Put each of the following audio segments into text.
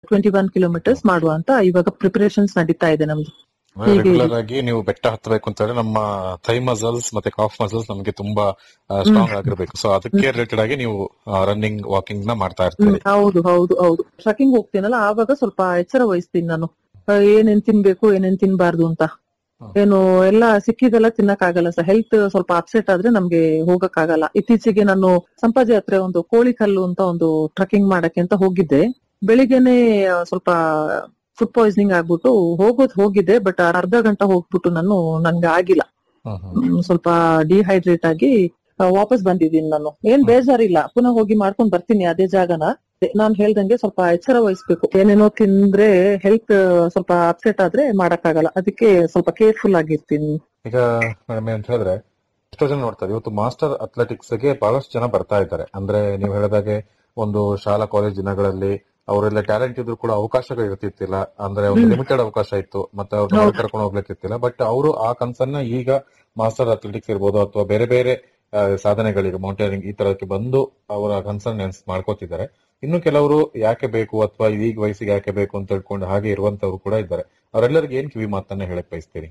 Twenty one kilometres ಮಾಡುವ ಅಂತ ಇವಾಗ ಪ್ರಿಪರೇಷನ್ಸ್ ನಡೀತಾ ಇದೆ ನಮ್ದು ಹೀಗೆ ರೆಗ್ಯುಲರ್ ಆಗಿ ನೀವು ಬೆಟ್ಟ ಹತ್ತಬೇಕು ಅಂತ ಹೇಳಿದ್ರೆ ನಮ್ಮ ಥೈ ಮಸಲ್ಸ್ ಮತ್ತೆ ಕಾಫ್ ಮಸಲ್ಸ್ ನಮಗೆ ತುಂಬಾ ಸ್ಟ್ರಾಂಗ್ ಆಗಿರ್ಬೇಕು ಸೊ ಅದಕ್ಕೆ ರಿಲೇಟೆಡ್ ಆಗಿ ನೀವು ರನ್ನಿಂಗ್ ವಾಕಿಂಗ್ ನ ಮಾಡ್ತಾ ಹ್ಮ್, ಇರ್ತೀರಿ ಹೌದು ಹೌದು ಹೌದು ಟ್ರಕ್ಕಿಂಗ್ ಹೋಗ್ತೀನಲ್ಲ ಆವಾಗ ಸ್ವಲ್ಪ ಎಚ್ಚರ ವಹಿಸ್ತೀನಿ ನಾನು ಆ, ಏನೇನ್ ತಿನ್ಬೇಕು ಏನೇನ್ ತಿನ್ಬಾರ್ದು ಅಂತ ಹ್ಮ್. ಏನು ಎಲ್ಲ ಸಿಕ್ಕಿದೆಲ್ಲ ತಿನ್ನಕ್ಕಾಗಲ್ಲ ಸರ್ ಹೆಲ್ತ್ ಸ್ವಲ್ಪ ಅಪ್ಸೆಟ್ ಆದ್ರೆ ನಮ್ಗೆ ಹೋಗಕ್ಕಾಗಲ್ಲ ಇತ್ತೀಚೆಗೆ ನಾನು ಸಂಪಾಜಿ ಹತ್ರ ಒಂದು ಕೋಳಿ ಕಲ್ಲು ಅಂತ ಒಂದು ಟ್ರಕ್ಕಿಂಗ್ ಮಾಡಕ್ಕೆ ಅಂತ ಹೋಗಿದ್ದೆ ಬೆಳಿಗ್ಗೆನೆ ಆ, ಸ್ವಲ್ಪ ಫುಡ್ ಪಾಯ್ಸನಿಂಗ್ ಆಗ್ಬಿಟ್ಟು ಹೋಗೋದ್ ಹೋಗಿದ್ದೆ ಬಟ್ ಅರ್ಧ ಗಂಟೆ ಹೋಗ್ಬಿಟ್ಟು ನಾನು ನನ್ಗೆ ಆಗಿಲ್ಲ ಹ್ಮ್, ಹ್ಮ್. ಹ್ಮ್, ಸ್ವಲ್ಪ ಡಿಹೈಡ್ರೇಟ್ ಆಗಿ ಆ, ವಾಪಸ್ ಬಂದಿದ್ದೀನಿ ನಾನು ಏನ್ ಬೇಜಾರಿಲ್ಲ ಪುನಃ ಹೋಗಿ ಮಾಡ್ಕೊಂಡ್ ಬರ್ತೀನಿ ಅದೇ ಜಾಗನ ನಾನ್ ಹೇಳ್ದಂಗೆ ಸ್ವಲ್ಪ ಎಚ್ಚರ ವಹಿಸ್ಬೇಕು ಏನೇನೋ ತಿಂದ್ರೆ ಹೆಲ್ತ್ ಸ್ವಲ್ಪ ಅಪ್ಸೆಟ್ ಆದ್ರೆ ಮಾಡಕ್ಕಾಗಲ್ಲ ಅದಕ್ಕೆ ಸ್ವಲ್ಪ ಕೇರ್ಫುಲ್ ಆಗಿರ್ತೀನಿ ಈಗ ಮೇಡಮ್ ಅಂತ ಹೇಳಿದ್ರೆ ಎಷ್ಟೋ ಜನ ನೋಡ್ತಾರೆ ಇವತ್ತು ಮಾಸ್ಟರ್ ಅಥ್ಲೆಟಿಕ್ಸ್ ಗೆ ಬಹಳಷ್ಟು ಜನ ಬರ್ತಾ ಇದ್ದಾರೆ ಅಂದ್ರೆ ನೀವು ಹೇಳಿದಾಗೆ ಒಂದು ಶಾಲಾ ಕಾಲೇಜ್ ದಿನಗಳಲ್ಲಿ ಅವರೆಲ್ಲ ಟ್ಯಾಲೆಂಟ್ ಇದ್ರು ಕೂಡ ಅವಕಾಶಗಳು ಇರ್ತಿತ್ತಿಲ್ಲ ಅಂದ್ರೆ ಒಂದು ಹ್ಮ್. ಲಿಮಿಟೆಡ್ ಅವಕಾಶ ಇತ್ತು ಮತ್ತೆ ಅವ್ರನ್ನ ಹೌದು. ಹೊರಗೆ ಕರ್ಕೊಂಡು ಹೋಗ್ಲಿಕ್ಕಿತ್ತಿಲ್ಲ ಬಟ್ ಅವರು ಆ ಕನ್ಸನ್ನ ಈಗ ಮಾಸ್ಟರ್ ಅಥ್ಲೆಟಿಕ್ಸ್ ಇರ್ಬೋದು ಅಥವಾ ಬೇರೆ ಬೇರೆ ಆ, ಸಾಧನೆಗಳಿಗೆ ಮೌಂಟೇನಿಂಗ್ ಈ ತರಕ್ಕೆ ಬಂದು ಅವರ ಕನ್ಸರ್ನ್ ನೆನ್ಸ್ ಮಾಡ್ಕೋತಿದ್ದಾರೆ ಇನ್ನು ಕೆಲವರು ಯಾಕೆ ಬೇಕು ಅಥವಾ ಈಗ ವಯಸ್ಸಿಗೆ ಯಾಕೆ ಬೇಕು ಅಂತ ಹೇಳ್ಕೊಂಡು ಹಾಗೆ ಇರುವಂತವ್ರು ಕೂಡ ಇದ್ದಾರೆ ಅವರೆಲ್ಲರಿಗೆ ಏನ್ ಕಿವಿ ಮಾತನ್ನ ಹೇಳಕ್ ಬಯಸ್ತೀರಿ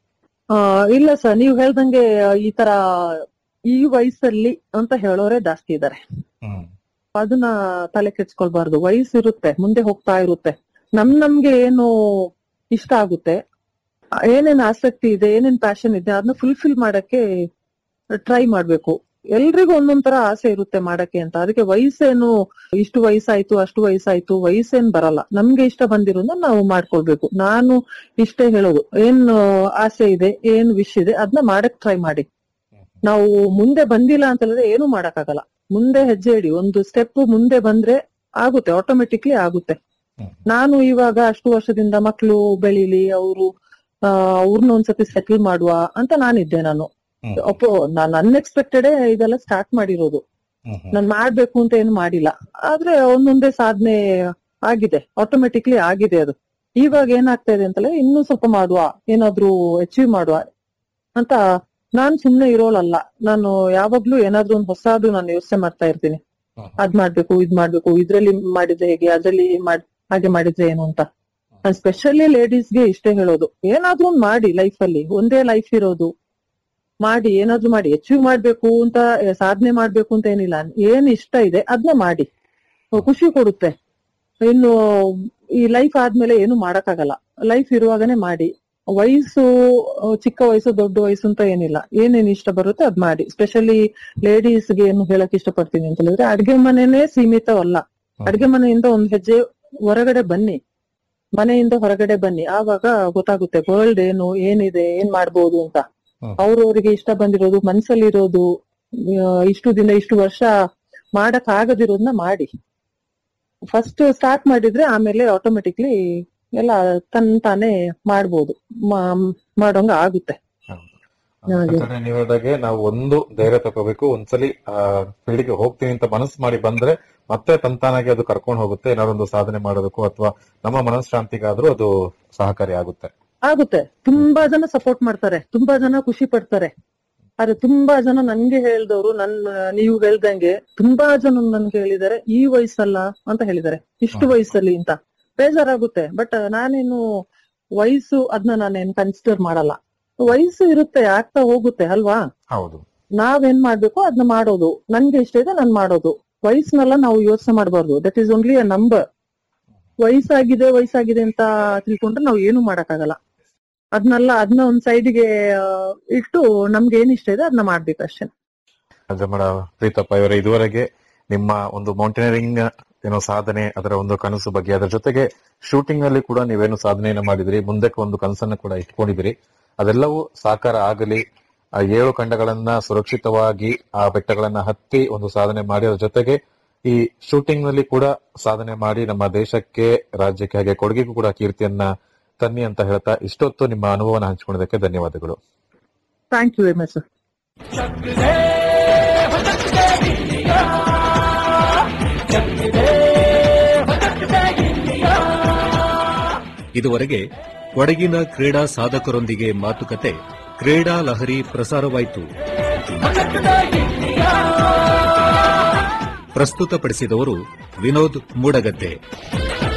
ಆ, ಇಲ್ಲ ಸರ್ ನೀವು ಹೇಳ್ದಂಗೆ ಆ, ಈ ತರ ಈ ವಯಸ್ಸಲ್ಲಿ ಅಂತ ಹೇಳೋರೆ ಜಾಸ್ತಿ ಇದ್ದಾರೆ ಹ್ಮ್ ಅದನ್ನ ತಲೆ ಕೆಡ್ಸ್ಕೊಳ್ಬಾರ್ದು ವಯಸ್ಸು ಇರುತ್ತೆ ಮುಂದೆ ಹೋಗ್ತಾ ಇರುತ್ತೆ ನಮ್ ನಮ್ಗೆ ಏನು ಇಷ್ಟ ಆಗುತ್ತೆ ಆ, ಏನೇನ್ ಆಸಕ್ತಿ ಇದೆ ಏನೇನ್ ಪ್ಯಾಷನ್ ಇದೆ ಅದನ್ನ ಫುಲ್ಫಿಲ್ ಮಾಡಕ್ಕೆ ಟ್ರೈ ಮಾಡ್ಬೇಕು ಎಲ್ರಿಗೂ ಒಂದೊಂದ್ ತರ ಆಸೆ ಇರುತ್ತೆ ಮಾಡಕ್ಕೆ ಅಂತ ಅದಕ್ಕೆ ವಯಸ್ಸೇನು ಇಷ್ಟು ವಯಸ್ಸಾಯ್ತು ಅಷ್ಟು ವಯಸ್ಸಾಯ್ತು ವಯಸ್ಸೇನ್ ಬರಲ್ಲ ನಮ್ಗೆ ಇಷ್ಟ ಬಂದಿರೋದನ್ನ ನಾವು ಮಾಡ್ಕೊಳ್ಬೇಕು ನಾನು ಇಷ್ಟೇ ಹೇಳೋದು ಏನ್ ಆಸೆ ಇದೆ ಏನ್ ವಿಶ್ ಇದೆ ಅದನ್ನ ಮಾಡಕ್ ಟ್ರೈ ಮಾಡಿ ನಾವು ಮುಂದೆ ಬಂದಿಲ್ಲ ಅಂತ ಹೇಳಿದ್ರೆ ಏನು ಮಾಡಕ್ಕಾಗಲ್ಲ ಮುಂದೆ ಹೆಜ್ಜೆ ಇಡಿ ಒಂದು ಸ್ಟೆಪ್ ಮುಂದೆ ಬಂದ್ರೆ ಆಗುತ್ತೆ ಆಟೋಮೆಟಿಕ್ಲಿ ಆಗುತ್ತೆ ಹ್ಮ್. ನಾನು ಇವಾಗ ಅಷ್ಟು ವರ್ಷದಿಂದ ಮಕ್ಕಳು ಬೆಳಿಲಿ ಅವರು ಅವ್ರನ್ನ ಒಂದ್ಸತಿ ಸೆಟಲ್ ಮಾಡುವ ಅಂತ ನಾನಿದ್ದೆ ನಾನು ಹ್ಮ್. ಅಪ್ಪೋ ನಾನು ಅನ್ಎಕ್ಸ್ಪೆಕ್ಟೆಡ್ ಇದೆಲ್ಲ ಸ್ಟಾರ್ಟ್ ಮಾಡಿರೋದು ಹ್ಮ್ ಹ್ಮ್. ನಾನ್ ಮಾಡ್ಬೇಕು ಅಂತ ಏನು ಮಾಡಿಲ್ಲ ಆದ್ರೆ ಒಂದೊಂದೇ ಸಾಧನೆ ಆಗಿದೆ ಆಟೋಮೆಟಿಕ್ಲಿ ಆಗಿದೆ ಅದು ಇವಾಗ ಏನಾಗ್ತಾ ಇದೆ ಅಂತಲೇ ಇನ್ನೂ ಸ್ವಲ್ಪ ಮಾಡುವ ಏನಾದ್ರೂ ಅಚೀವ್ ಮಾಡುವ ಅಂತ ನಾನ್ ಸುಮ್ನೆ ಇರೋಳಲ್ಲ ನಾನು ಯಾವಾಗ್ಲೂ ಏನಾದ್ರೂ ಒಂದು ಹೊಸದು ನಾನು ಯೋಚನೆ ಮಾಡ್ತಾ ಇರ್ತೀನಿ ಹ್ಮ್. ಅದ್ ಮಾಡ್ಬೇಕು ಇದ್ ಮಾಡ್ಬೇಕು ಇದ್ರಲ್ಲಿ ಮಾಡಿದ್ರೆ ಹೇಗೆ ಅದ್ರಲ್ಲಿ ಮಾಡ್ ಹಾಗೆ ಮಾಡಿದ್ರೆ ಏನು ಅಂತ ನಾನು ಸ್ಪೆಷಲಿ ಲೇಡೀಸ್ಗೆ ಇಷ್ಟೇ ಹೇಳೋದು ಏನಾದ್ರೂ ಒಂದ್ ಮಾಡಿ ಲೈಫ್ ಅಲ್ಲಿ ಒಂದೇ ಲೈಫ್ ಇರೋದು ಮಾಡಿ ಏನಾದ್ರೂ ಮಾಡಿ ಅಚೀವ್ ಮಾಡ್ಬೇಕು ಅಂತ ಏ, ಸಾಧನೆ ಮಾಡ್ಬೇಕು ಅಂತ ಏನಿಲ್ಲ ಏನ್ ಇಷ್ಟ ಇದೆ ಅದನ್ನ ಮಾಡಿ ಖುಷಿ ಕೊಡುತ್ತೆ ಇನ್ನು ಈ ಲೈಫ್ ಆದ್ಮೇಲೆ ಏನು ಮಾಡಕ್ಕಾಗಲ್ಲ ಲೈಫ್ ಇರುವಾಗನೇ ಮಾಡಿ ವಯಸ್ಸು ಆ, ಚಿಕ್ಕ ವಯಸ್ಸು ದೊಡ್ಡ ವಯಸ್ಸು ಅಂತ ಏನಿಲ್ಲ ಏನೇನ್ ಇಷ್ಟ ಬರುತ್ತೆ ಅದ್ ಮಾಡಿ ಸ್ಪೆಷಲಿ ಲೇಡೀಸ್ಗೆ ಏನು ಹೇಳಕ್ ಇಷ್ಟಪಡ್ತೀನಿ ಅಂತ ಹೇಳಿದ್ರೆ ಅಡ್ಗೆ ಮನೆನೇ ಸೀಮಿತವಲ್ಲ ಅಡ್ಗೆ ಮನೆಯಿಂದ ಒಂದ್ ಹೆಜ್ಜೆ ಹೊರಗಡೆ ಬನ್ನಿ ಮನೆಯಿಂದ ಹೊರಗಡೆ ಬನ್ನಿ ಆವಾಗ ಗೊತ್ತಾಗುತ್ತೆ ವರ್ಲ್ಡ್ ಏನು ಏನಿದೆ ಏನ್ ಮಾಡ್ಬೋದು ಅಂತ ಹ್ಮ್. ಅವ್ರವ್ರಿಗೆ ಇಷ್ಟ ಬಂದಿರೋದು ಮನ್ಸಲ್ಲಿರೋದು ಆ, ಇಷ್ಟು ದಿನ ಇಷ್ಟು ವರ್ಷ ಮಾಡಕ್ ಆಗದಿರೋದನ್ನ ಮಾಡಿ ಫಸ್ಟ್ ಸ್ಟಾರ್ಟ್ ಮಾಡಿದ್ರೆ ಆಮೇಲೆ ಆಟೋಮೆಟಿಕ್ಲಿ ಎಲ್ಲ ತನ್ ತಾನೇ ಮಾಡ್ಬೋದು ಮಾ- ಮಾಡೋಂಗ ಆಗುತ್ತೆ ಹಾಗೆ. ಯಾಕಂದ್ರೆ ನೀವು ಹೇಳಿದಾಗೆ ನಾವು ಒಂದು ಧೈರ್ಯ ತಗೋಬೇಕು ಒಂದ್ಸಲಿ ಆ ಫೀಲ್ಡ್ಗೆ ಹೋಗ್ತೀನಿ ಅಂತ ಮನಸ್ಸು ಮಾಡಿ ಬಂದ್ರೆ ಮತ್ತೆ ತಂತಾನಾಗಿ ಅದು ಕರ್ಕೊಂಡು ಹೋಗುತ್ತೆ ಏನಾದ್ರು ಒಂದು ಸಾಧನೆ ಮಾಡೋದಕ್ಕೂ ಅಥವಾ ನಮ್ಮ ಮನಃಶಾಂತಿಗಾದ್ರೂ ಅದು ಸಹಕಾರಿ ಆಗುತ್ತೆ ಆಗುತ್ತೆ ತುಂಬಾ ಜನ ಸಪೋರ್ಟ್ ಮಾಡ್ತಾರೆ ತುಂಬಾ ಜನ ಖುಷಿ ಪಡ್ತಾರೆ ಆದ್ರೆ ತುಂಬಾ ಜನ ನನ್ಗೆ ಹೇಳ್ದವ್ರು ನನ್ ನೀವು ಹೇಳ್ದಂಗೆ ತುಂಬಾ ಜನ ನನ್ಗೆ ಹೇಳಿದ್ದಾರೆ ಈ ವಯಸ್ಸಲ್ಲ ಅಂತ ಹೇಳಿದ್ದಾರೆ ಇಷ್ಟು ಹ್ಮ್. ವಯಸ್ಸಲ್ಲಿ ಅಂತ ಬೇಜಾರಾಗುತ್ತೆ ಬಟ್ ನಾನೇನು ವಯಸ್ಸು ಅದನ್ನ ನಾನೇನ್ ಕನ್ಸಿಡರ್ ಮಾಡಲ್ಲ ವಯಸ್ಸು ಇರುತ್ತೆ ಆಗ್ತಾ ಹೋಗುತ್ತೆ ಅಲ್ವಾ ಹೌದು ನಾವೇನ್ ಮಾಡ್ಬೇಕು ಅದನ್ನ ಮಾಡೋದು ನನ್ಗೆ ಇಷ್ಟ ಇದೆ ನಾನ್ ಮಾಡೋದು ವಯಸ್ಸನ್ನೆಲ್ಲ ನಾವು ಯೋಚನೆ ಮಾಡಬಾರ್ದು that is only a number ವಯಸ್ಸಾಗಿದೆ ವಯಸ್ಸಾಗಿದೆ ಅಂತ ತಿಳ್ಕೊಂಡ್ರೆ ನಾವು ಏನು ಮಾಡಕ್ಕಾಗಲ್ಲ ಅದನ್ನೆಲ್ಲ ಅದನ್ನ ಒಂದ್ ಸೈಡ್ಗೆ ಇಟ್ಟು ನಮ್ಗೆ ಏನ್ ಇಷ್ಟ ಇದೆ ಅದನ್ನ ಮಾಡ್ಬೇಕಷ್ಟೇ ಅದೇ ಮೇಡಮ್ ಪ್ರೀತಪ್ಪ ಇವರೇ ಇದುವರೆಗೆ ನಿಮ್ಮ ಒಂದು ಮೌಂಟೇನರಿಂಗ್ ಏನೋ ಸಾಧನೆ ಅದರ ಒಂದು ಕನಸು ಬಗ್ಗೆ ಅದರ ಜೊತೆಗೆ ಶೂಟಿಂಗ್ ನಲ್ಲಿ ಕೂಡ ನೀವೇನು ಸಾಧನೆಯನ್ನ ಮಾಡಿದಿರಿ ಮುಂದಕ್ಕೆ ಒಂದು ಕನಸನ್ನ ಕೂಡ ಇಟ್ಕೊಂಡಿದಿರಿ ಅದೆಲ್ಲವೂ ಸಾಕಾರ ಆಗಲಿ ಆ ಏಳು ಖಂಡಗಳನ್ನ ಸುರಕ್ಷಿತವಾಗಿ ಆ ಬೆಟ್ಟಗಳನ್ನ ಹತ್ತಿ ಒಂದು ಸಾಧನೆ ಮಾಡಿ ಅದ್ರ ಜೊತೆಗೆ ಈ ಶೂಟಿಂಗ್ ನಲ್ಲಿ ಕೂಡ ಸಾಧನೆ ಮಾಡಿ ನಮ್ಮ ದೇಶಕ್ಕೆ ರಾಜ್ಯಕ್ಕೆ ಹಾಗೆ ಕೊಡುಗೆಗೂ ಕೂಡ ಕೀರ್ತಿಯನ್ನ ತನ್ನಿ ಅಂತ ಹೇಳ್ತಾ ಇಷ್ಟೊತ್ತು ನಿಮ್ಮ ಅನುಭವನ ಹಂಚಿಕೊಂಡಿದ್ದಕ್ಕೆ ಧನ್ಯವಾದಗಳು thank you very much sir ಇದುವರೆಗೆ ಕೊಡಗಿನ ಕ್ರೀಡಾ ಸಾಧಕರೊಂದಿಗೆ ಮಾತುಕತೆ ಕ್ರೀಡಾ ಲಹರಿ ಪ್ರಸಾರವಾಯಿತು ಪ್ರಸ್ತುತಪಡಿಸಿದವರು ವಿನೋದ್ ಮೂಡಗದ್ದೆ